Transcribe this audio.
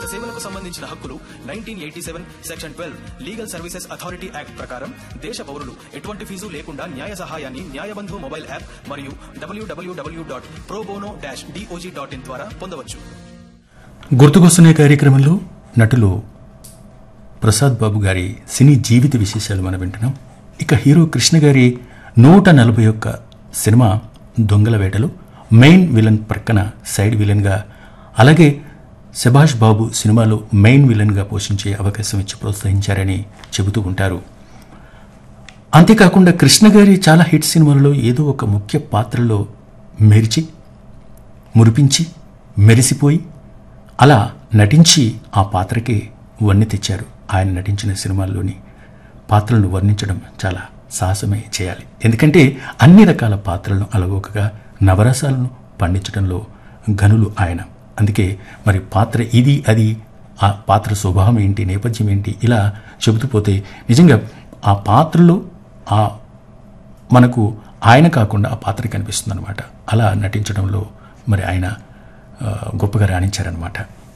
సేవలకు సంబంధించిన హక్కులు nineteen eighty seven section twelve legal services authority act ప్రకారం దేశ పౌరులు ఎటువంటి ఫీజు లేకుండా న్యాయ సహాయాన్ని న్యాయబంధు మొబైల్ యాప్ మరియు W W W dot probono dash D O J dot in ద్వారా పొందవచ్చు గుర్తుకొస్తున్న కార్యక్రమంలో నటులు ప్రసాద్ బాబు గారి సినీ జీవిత విశేషాలు మనం వింటున్నాం ఇక హీరో కృష్ణ గారి నూట నలభై ఒక్క cinema Dongala Vetalu main villain ప్రక్కన సైడ్ విలన్గా అలాగే సుభాష్ బాబు సినిమాలో మెయిన్ విలన్గా పోషించే అవకాశం ఇచ్చి ప్రోత్సహించారని చెబుతూ ఉంటారు అంతేకాకుండా కృష్ణ గారి చాలా హిట్ సినిమాలలో ఏదో ఒక ముఖ్య పాత్రలో మెరిచి మురిపించి మెరిసిపోయి అలా నటించి ఆ పాత్రకి వన్నె తెచ్చారు ఆయన నటించిన సినిమాల్లోని పాత్రలను వర్ణించడం చాలా సాహసమే చేయాలి ఎందుకంటే అన్ని రకాల పాత్రలను అలవోకగా నవరసాలను పండించడంలో ఘనులు ఆయన అందుకే మరి పాత్ర ఇది అది ఆ పాత్ర స్వభావం ఏంటి నేపథ్యం ఏంటి ఇలా చెబుతూ పోతే నిజంగా ఆ పాత్రలో ఆ మనకు ఆయన కాకుండా ఆ పాత్ర కనిపిస్తుంది అనమాట అలా నటించడంలో మరి ఆయన ఆ, గొప్పగా రాణించారనమాట